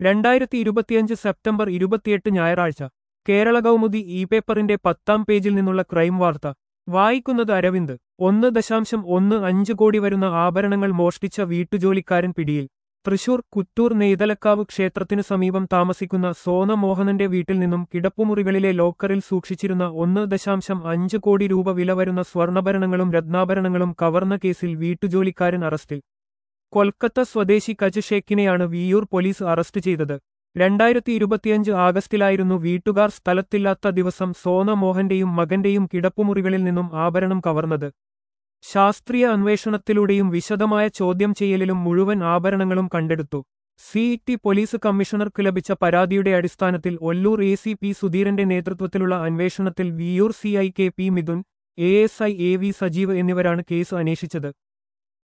രണ്ടായിരത്തി ഇരുപത്തിയഞ്ച് സെപ്റ്റംബർ ഇരുപത്തിയെട്ട് ഞായറാഴ്ച കേരള കൗമുദി ഇ പേപ്പറിന്റെ പത്താം പേജിൽ നിന്നുള്ള ക്രൈം വാർത്ത വായിക്കുന്നത് അരവിന്ദ് ഒന്ന് ദശാംശം ഒന്ന് അഞ്ച് കോടി വരുന്ന ആഭരണങ്ങൾ മോഷ്ടിച്ച വീട്ടുജോലിക്കാരൻ പിടിയിൽ തൃശൂർ കുറ്റൂർ നെയ്തലക്കാവ് ക്ഷേത്രത്തിനു സമീപം താമസിക്കുന്ന സോന മോഹനന്റെ വീട്ടിൽ നിന്നും കിടപ്പുമുറികളിലെ ലോക്കറിൽ സൂക്ഷിച്ചിരുന്ന ഒന്ന് ദശാംശം അഞ്ച് കോടി രൂപ വില വരുന്ന സ്വർണ്ണഭരണങ്ങളും രത്നാഭരണങ്ങളും കവർന്ന കേസിൽ വീട്ടുജോലിക്കാരൻ അറസ്റ്റിൽ കൊൽക്കത്ത സ്വദേശി കജ് ഷേഖിനെയാണ് വിയൂർ പോലീസ് അറസ്റ്റ് ചെയ്തത് രണ്ടായിരത്തി ഇരുപത്തിയഞ്ച് ആഗസ്റ്റിലായിരുന്നു വീട്ടുകാർ സ്ഥലത്തില്ലാത്ത ദിവസം സോന മോഹന്റെയും മകന്റെയും കിടപ്പുമുറികളിൽ നിന്നും ആഭരണം കവർന്നത് ശാസ്ത്രീയ അന്വേഷണത്തിലൂടെയും വിശദമായ ചോദ്യം ചെയ്യലിലും മുഴുവൻ ആഭരണങ്ങളും കണ്ടെടുത്തു സിഇടി പോലീസ് കമ്മീഷണർക്ക് ലഭിച്ച പരാതിയുടെ അടിസ്ഥാനത്തിൽ ഒല്ലൂർ എ സി പി സുധീരന്റെ നേതൃത്വത്തിലുള്ള അന്വേഷണത്തിൽ Viyyur CI K P Mithun A S I A V Sajeev എന്നിവരാണ് കേസ് അന്വേഷിച്ചത്